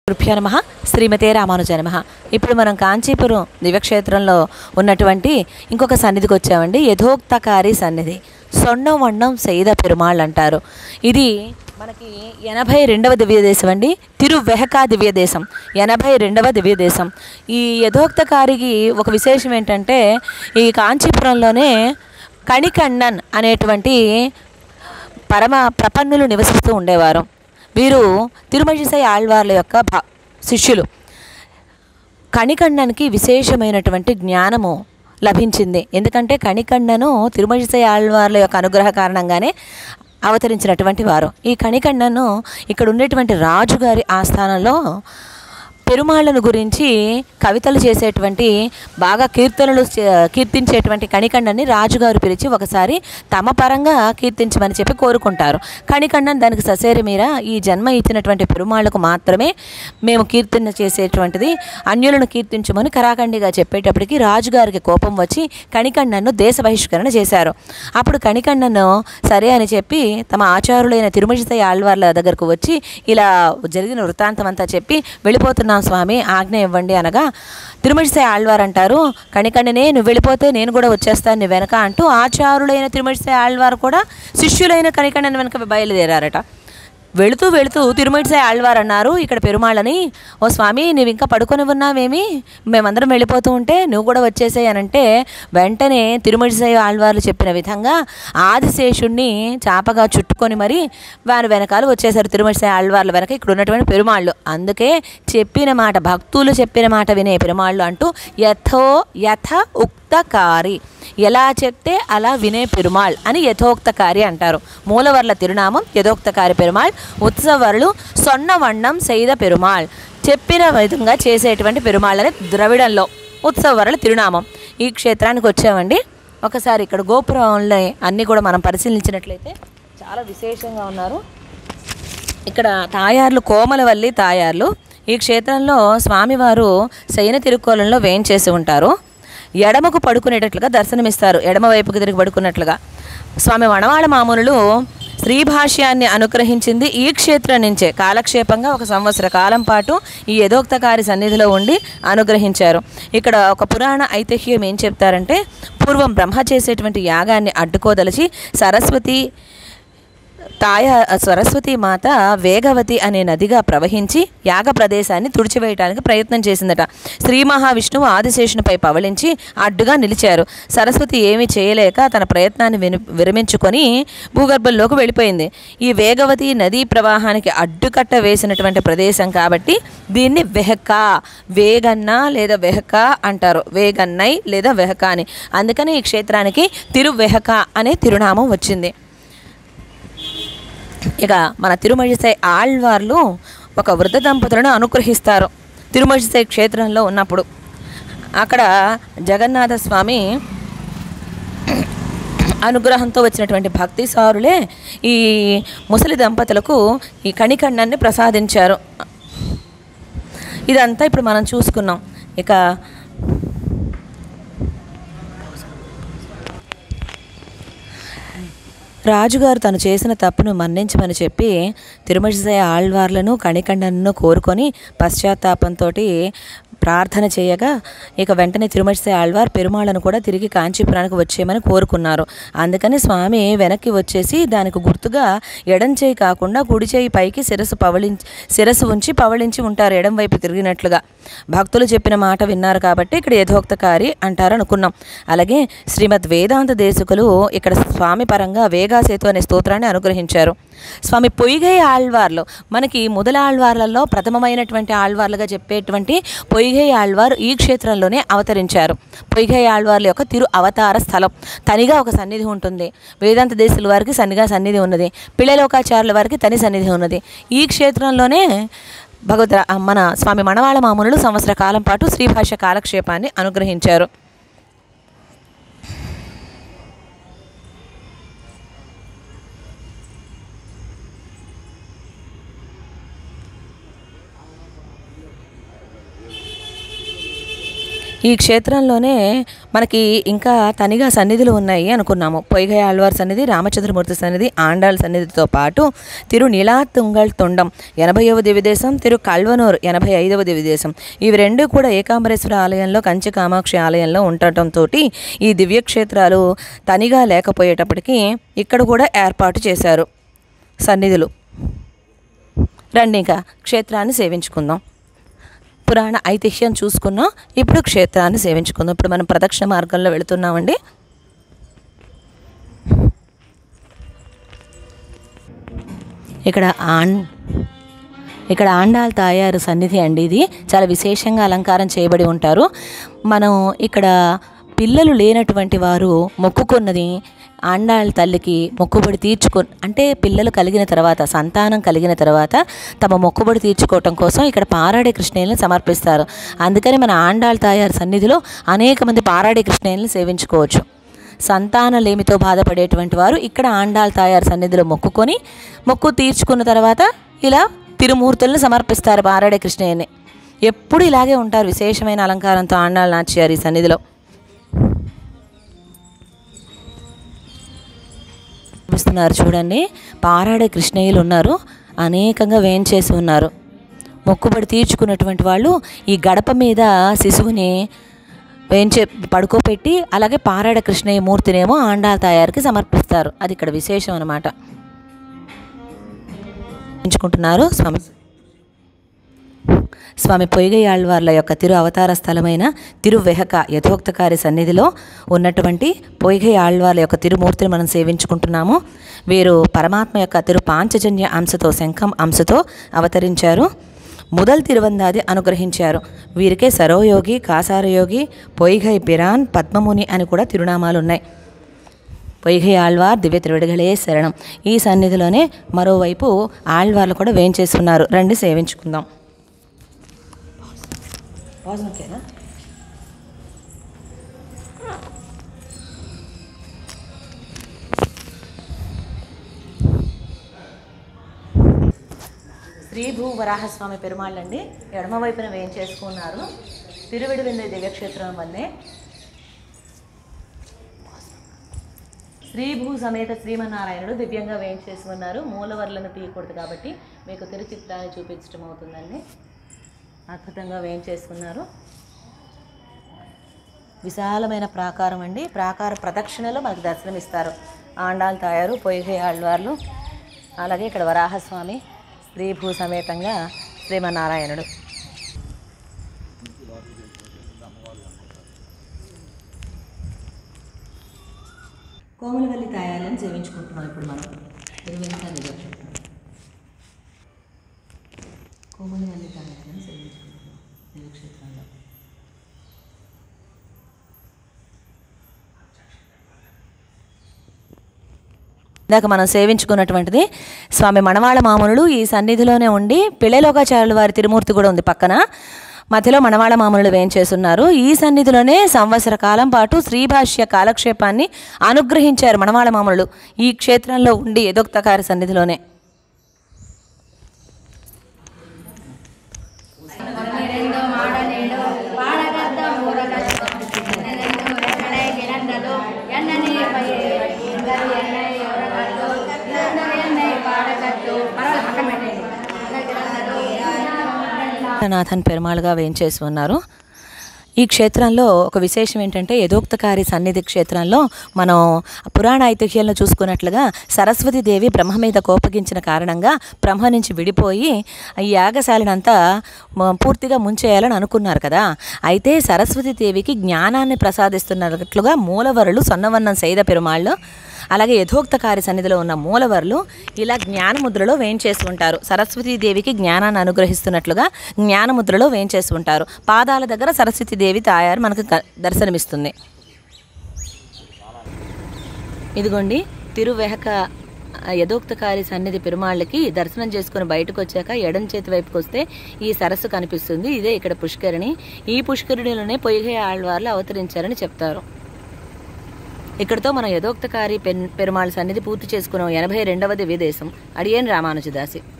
కృభ్యో నమ శ్రీమతే రామానుజ నమ ఇప్పుడు మనం కాంచీపురం దివ్యక్షేత్రంలో ఉన్నటువంటి ఇంకొక సన్నిధికి వచ్చామండి యథోక్తకారి సన్నిధి సొండం వండం సైద పెరుమాళ్ళు అంటారు ఇది మనకి ఎనభై రెండవ దివ్యదేశం అండి తిరువెహకా దివ్యదేశం ఎనభై రెండవ దివ్యదేశం ఈ యథోక్తకారికి ఒక విశేషం ఏంటంటే ఈ కాంచీపురంలోనే కణికಣ್ಣన్ అనేటువంటి పరమ ప్రపన్నులు నివసిస్తూ ఉండేవారు వీరు తిరుమజిసై ఆళ్వార్ల యొక్క భ శిష్యులు కణికಣ್ಣనికి విశేషమైనటువంటి జ్ఞానము లభించింది ఎందుకంటే కణికಣ್ಣను తిరుమజిసై ఆళ్వార్ల యొక్క అనుగ్రహ కారణంగానే అవతరించినటువంటి వారు ఈ కణికಣ್ಣను ఇక్కడ ఉండేటువంటి రాజుగారి ఆస్థానంలో పెరుమాళ్ళను గురించి కవితలు చేసేటువంటి బాగా కీర్తనలు చే- కీర్తించేటువంటి కణికండని రాజుగారు పిలిచి ఒకసారి తమ పరంగా కీర్తించమని చెప్పి కోరుకుంటారు కణికండన్ దానికి ససేరి మీర ఈ జన్మ ఇచ్చినటువంటి పెరుమాళ్ళకు మాత్రమే మేము కీర్తన చేసేటువంటిది అన్యులను కీర్తించమని కరాఖండిగా చెప్పేటప్పటికి రాజుగారికి కోపం వచ్చి కణికండన్ను దేశ బహిష్కరణ చేశారు అప్పుడు కణికండను సరే అని చెప్పి తమ ఆచారులైన తిరుమజితయ్య ఆళ్వార్ల దగ్గరకు వచ్చి ఇలా జరిగిన వృత్తాంతం అంతా చెప్పి వెళ్ళిపోతున్నాం స్వామి ఆజ్ఞ ఇవ్వండి అనగా తిరుమజిసయ ఆళ్వార్ అంటారు కణికండినే నువ్వు వెళ్ళిపోతే నేను కూడా వచ్చేస్తాను నీ వెనక అంటూ ఆచారులైన తిరుమజిసయ ఆళ్వార్ కూడా శిష్యులైన కణికండని వెనక బయలుదేరారట వెళుతూ వెళుతూ తిరుమడిసాయి ఆళ్వార్ అన్నారు ఇక్కడ పెరుమాళ్ళని ఓ స్వామి నీవు ఇంకా పడుకొని ఉన్నావేమి మేమందరం వెళ్ళిపోతూ ఉంటే నువ్వు కూడా వచ్చేసాయి అని అంటే వెంటనే తిరుమడిసాయి ఆళ్వార్లు చెప్పిన విధంగా ఆదిశేషుణ్ణి చాపగా చుట్టుకొని మరి వారి వెనకాల వచ్చేసారు తిరుమడిసాయి ఆళ్వార్ల వెనక ఇక్కడ ఉన్నటువంటి పెరుమాళ్ళు అందుకే చెప్పిన మాట భక్తులు చెప్పిన మాట వినే పెరుమాళ్ళు అంటూ యథో యథ ఉక్తకారి ఎలా చెప్తే అలా వినే పెరుమాళ్ అని యథోక్తకారి అంటారు మూలవర్ల తిరునామం యథోక్తకారి పెరుమాళ్ ఉత్సవర్లు సొన్నవన్నం సైద పెరుమాళ్ చెప్పిన విధంగా చేసేటువంటి పెరుమాళ్ అనే ద్రవిడంలో ఉత్సవర్ల తిరునామం ఈ క్షేత్రానికి వచ్చామండి ఒకసారి ఇక్కడ గోపురంలో అన్నీ కూడా మనం పరిశీలించినట్లయితే చాలా విశేషంగా ఉన్నారు ఇక్కడ తాయార్లు కోమలవల్లి తాయార్లు ఈ క్షేత్రంలో స్వామివారు శయన తిరుక్కోలంలో వేయించేసి ఉంటారు ఎడమకు పడుకునేటట్లుగా దర్శనమిస్తారు ఎడమ వైపుకి తిరిగి పడుకున్నట్లుగా స్వామి వనవాళ మామూలులు శ్రీభాష్యాన్ని అనుగ్రహించింది ఈ క్షేత్రం నుంచే కాలక్షేపంగా ఒక సంవత్సర కాలం పాటు ఈ యథోక్తకారి సన్నిధిలో ఉండి అనుగ్రహించారు ఇక్కడ ఒక పురాణ ఐతిహ్యం ఏం చెప్తారంటే పూర్వం బ్రహ్మ చేసేటువంటి యాగాన్ని అడ్డుకోదలిచి సరస్వతి తాయ సరస్వతి మాత వేగవతి అనే నదిగా ప్రవహించి యాగ ప్రదేశాన్ని తుడిచివేయడానికి ప్రయత్నం చేసిందట శ్రీ మహావిష్ణువు ఆదిశేషునిపై పవళించి అడ్డుగా నిలిచారు సరస్వతి ఏమీ చేయలేక తన ప్రయత్నాన్ని విని విరమించుకొని భూగర్భంలోకి వెళ్ళిపోయింది ఈ వేగవతి నదీ ప్రవాహానికి అడ్డుకట్ట వేసినటువంటి ప్రదేశం కాబట్టి దీన్ని వెహక వేగన్న లేదా వెహక అంటారు వేగన్నై లేదా వెహక అని అందుకని ఈ క్షేత్రానికి తిరువెహక అనే తిరునామం వచ్చింది ఇక మన తిరుమజిసై ఆళ్వార్లు ఒక వృద్ధ దంపతులను అనుగ్రహిస్తారు తిరుమజిసై క్షేత్రంలో ఉన్నప్పుడు అక్కడ జగన్నాథ స్వామి అనుగ్రహంతో వచ్చినటువంటి భక్తి సారులే ఈ ముసలి దంపతులకు ఈ కణికన్నాన్ని ప్రసాదించారు ఇదంతా ఇప్పుడు మనం చూసుకున్నాం ఇక రాజుగారు తను చేసిన తప్పును మన్నించమని చెప్పి తిరుమజిసయ ఆళ్వార్లను కణికండను కోరుకొని పశ్చాత్తాపంతో ప్రార్థన చేయగా ఇక వెంటనే తిరుమజిసయ ఆళ్వార్ పెరుమాళ్ళను కూడా తిరిగి కాంచీపురానికి వచ్చేయమని కోరుకున్నారు అందుకని స్వామి వెనక్కి వచ్చేసి దానికి గుర్తుగా ఎడం చేయి కాకుండా కుడి చేయి పైకి శిరస్సు పవళించి శిరస్సు ఉంచి పవళించి ఉంటారు ఎడం వైపు తిరిగినట్లుగా భక్తులు చెప్పిన మాట విన్నారు కాబట్టి ఇక్కడ యథోక్తకారి అంటారు అనుకున్నాం అలాగే శ్రీమద్ వేదాంత దేశకులు ఇక్కడ స్వామి పరంగా వేగాసేతు అనే స్తోత్రాన్ని అనుగ్రహించారు స్వామి పొయ్గై ఆళ్వార్లు మనకి మొదల ఆళ్వార్లలో ప్రథమమైనటువంటి ఆళ్వార్లుగా చెప్పేటువంటి పొయ్గై ఆళ్వారు ఈ క్షేత్రంలోనే అవతరించారు పొయ్గై ఆళ్వార్ల యొక్క తిరు అవతార స్థలం తనిగా ఒక సన్నిధి ఉంటుంది వేదాంత దేశుల వారికి సన్నిగా సన్నిధి ఉన్నది పిల్లలోకాచార్యుల వారికి తని సన్నిధి ఉన్నది ఈ క్షేత్రంలోనే భగవద్ మన స్వామి మణవాళ మామూలు సంవత్సర కాలం పాటు శ్రీభాష కాలక్షేపాన్ని అనుగ్రహించారు ఈ క్షేత్రంలోనే మనకి ఇంకా తనిగా సన్నిధులు ఉన్నాయి అనుకున్నాము పొయ్గై ఆళ్వార్ సన్నిధి రామచంద్రమూర్తి సన్నిధి ఆండాళ్ సన్నిధితో పాటు తిరు నీలాతుంగల్ తొండం ఎనభైవ దివిదేశం తిరు కల్వనూర్ ఎనభై ఐదవ దివిదేశం ఇవి రెండు కూడా ఏకాంబరేశ్వర ఆలయంలో కంచి కామాక్షి ఆలయంలో ఉండటంతో ఈ దివ్యక్షేత్రాలు తనిగా లేకపోయేటప్పటికీ ఇక్కడ కూడా ఏర్పాటు చేశారు సన్నిధులు రండి ఇంకా క్షేత్రాన్ని సేవించుకుందాం పురాణ ఐతిహ్యం చూసుకున్నాం ఇప్పుడు క్షేత్రాన్ని సేవించుకుందాం ఇప్పుడు మనం ప్రదక్షిణ మార్గంలో వెళుతున్నామండి ఇక్కడ ఆన్ ఇక్కడ ఆండాల్ తాయారు సన్నిధి అండి ఇది చాలా విశేషంగా అలంకారం చేయబడి ఉంటారు మనం ఇక్కడ పిల్లలు లేనటువంటి వారు మొక్కుకున్నది ఆండాళ్ళ తల్లికి మొక్కుబడి తీర్చుకో అంటే పిల్లలు కలిగిన తర్వాత సంతానం కలిగిన తర్వాత తమ మొక్కుబడి తీర్చుకోవటం కోసం ఇక్కడ పారాడే కృష్ణయ్యని సమర్పిస్తారు అందుకని మన ఆండాళ్ళ తాయారు సన్నిధిలో అనేక మంది పారాడే కృష్ణయ్యని సేవించుకోవచ్చు సంతానలేమితో బాధపడేటువంటి వారు ఇక్కడ ఆండాళ్ళ తాయారు సన్నిధిలో మొక్కుకొని మొక్కు తీర్చుకున్న తర్వాత ఇలా తిరుమూర్తులను సమర్పిస్తారు పారాడే కృష్ణయ్యని ఎప్పుడు ఇలాగే ఉంటారు విశేషమైన అలంకారంతో ఆండాళ్ళు నాచ్యారు ఈ సన్నిధిలో చూపిస్తున్నారు చూడండి పారాడే కృష్ణయ్యలు ఉన్నారు అనేకంగా వేంచేసి ఉన్నారు మొక్కుబడి తీర్చుకున్నటువంటి వాళ్ళు ఈ గడప మీద శిశువుని వేంచే పడుకోపెట్టి అలాగే పారాడ కృష్ణయ్య మూర్తినేమో ఆండాల తయారీకి సమర్పిస్తారు అది ఇక్కడ విశేషం అనమాట ఎంచుకుంటున్నారు స్వామి స్వామి పొయ్గయాళ్వార్ల యొక్క తిరు అవతార స్థలమైన తిరువెహక యథోక్తకారి సన్నిధిలో ఉన్నటువంటి పొయ్గై ఆళ్వార్ల యొక్క తిరుమూర్తిని మనం సేవించుకుంటున్నాము వీరు పరమాత్మ యొక్క తిరు పాంచజన్య అంశతో శంఖం అంశతో అవతరించారు ముదల్ తిరువందాది అనుగ్రహించారు వీరికే సరోయోగి కాసారయోగి పొయ్గై పిరాన్ పద్మముని అని కూడా తిరునామాలు ఉన్నాయి పొయ్గై ఆళ్వార్ దివ్య తిరువిడగలే శరణం ఈ సన్నిధిలోనే మరోవైపు ఆళ్వార్లు కూడా వేంచేస్తున్నారు రండి సేవించుకుందాం ఓకేనా శ్రీ భూ వరాహస్వామి పెరుమాళ్ళండి ఎడమ వైపున వేయించేసుకున్నారు తిరువిడివింది దివ్యక్షేత్రం వల్లే శ్రీభూ సమేత శ్రీమన్నారాయణుడు దివ్యంగా వేయించేసి ఉన్నారు మూలవర్లను తీయకూడదు కాబట్టి మీకు తిరుచిత్రాన్ని చూపించడం అవుతుందండి అద్భుతంగా వేయించేసుకున్నారు విశాలమైన ప్రాకారం అండి ప్రాకార ప్రదక్షిణలో మనకు దర్శనమిస్తారు ఆండాలు తాయారు పొయ్యి ఆళ్వార్లు అలాగే ఇక్కడ వరాహస్వామి స్త్రీభూ సమేతంగా శ్రీమన్నారాయణుడు కోమలవల్లి తాయాలని సేవించుకుంటున్నాం ఇప్పుడు మనం తిరువెంక నిజక్షేత్రం కోమలవల్లి తాయాలని సేవించుకుంటున్నాం నిజక్షేత్రంలో ఇందాక మనం సేవించుకున్నటువంటిది స్వామి మణవాళ మామూలుడు ఈ సన్నిధిలోనే ఉండి పిళ్ళలోకాచార్యుల వారి తిరుమూర్తి కూడా ఉంది పక్కన మధ్యలో మణవాళ మామూలుడు వేయించేస్తున్నారు ఈ సన్నిధిలోనే సంవత్సర కాలం పాటు శ్రీభాష్య కాలక్షేపాన్ని అనుగ్రహించారు మణవాళ మామూలుడు ఈ క్షేత్రంలో ఉండి ఏదోక్తకార సన్నిధిలోనే రెండో మాడనేడు పాడగద్ద మూరగద్ద ఎన్నెందు ఎన్నడే గిరందలు ఎన్నని ఎందరు ఎన్నై ఎవరగద్దు ఎందరు ఎన్నై పాడగద్దు పర్వాలేదు పక్కన పెట్టండి నాథన్ పెరుమాళుగా వేయించేసి ఉన్నారు ఈ క్షేత్రంలో ఒక విశేషం ఏంటంటే యథోక్తకారి సన్నిధి క్షేత్రంలో మనం పురాణ ఐతిహ్యంలో చూసుకున్నట్లుగా సరస్వతీదేవి బ్రహ్మ మీద కోపగించిన కారణంగా బ్రహ్మ నుంచి విడిపోయి ఈ యాగశాలనంతా మ- పూర్తిగా ముంచేయాలని అనుకున్నారు కదా అయితే సరస్వతీదేవికి జ్ఞానాన్ని ప్రసాదిస్తున్నట్లుగా మూలవరులు సొన్నవన్నం సైద పెరుమాళ్ళు అలాగే యథోక్తకారి సన్నిధిలో ఉన్న మూలవర్లు ఇలా జ్ఞానముద్రలో వేయించేసి ఉంటారు సరస్వతీదేవికి జ్ఞానాన్ని అనుగ్రహిస్తున్నట్లుగా జ్ఞానముద్రలో వేయించేసి ఉంటారు పాదాల దగ్గర సరస్వతీదేవి తాయారు మనకు క- దర్శనమిస్తుంది ఇదిగోండి తిరువెహక ఆ, యథోక్తకారి సన్నిధి పెరుమాళ్ళకి దర్శనం చేసుకుని బయటకు వచ్చాక ఎడం చేతి వైపుకి వస్తే ఈ సరస్సు కనిపిస్తుంది ఇదే ఇక్కడ పుష్కరిణి ఈ పుష్కరిణిలోనే పొయ్యి ఆళ్వార్లు అవతరించారని చెప్తారు ఇక్కడతో మనం యథోక్తకారి పెన్ పెరుమాళ్ సన్నిధి పూర్తి చేసుకున్నాం ఎనభై రెండవది విదేశం అడియన్ రామానుజదాసి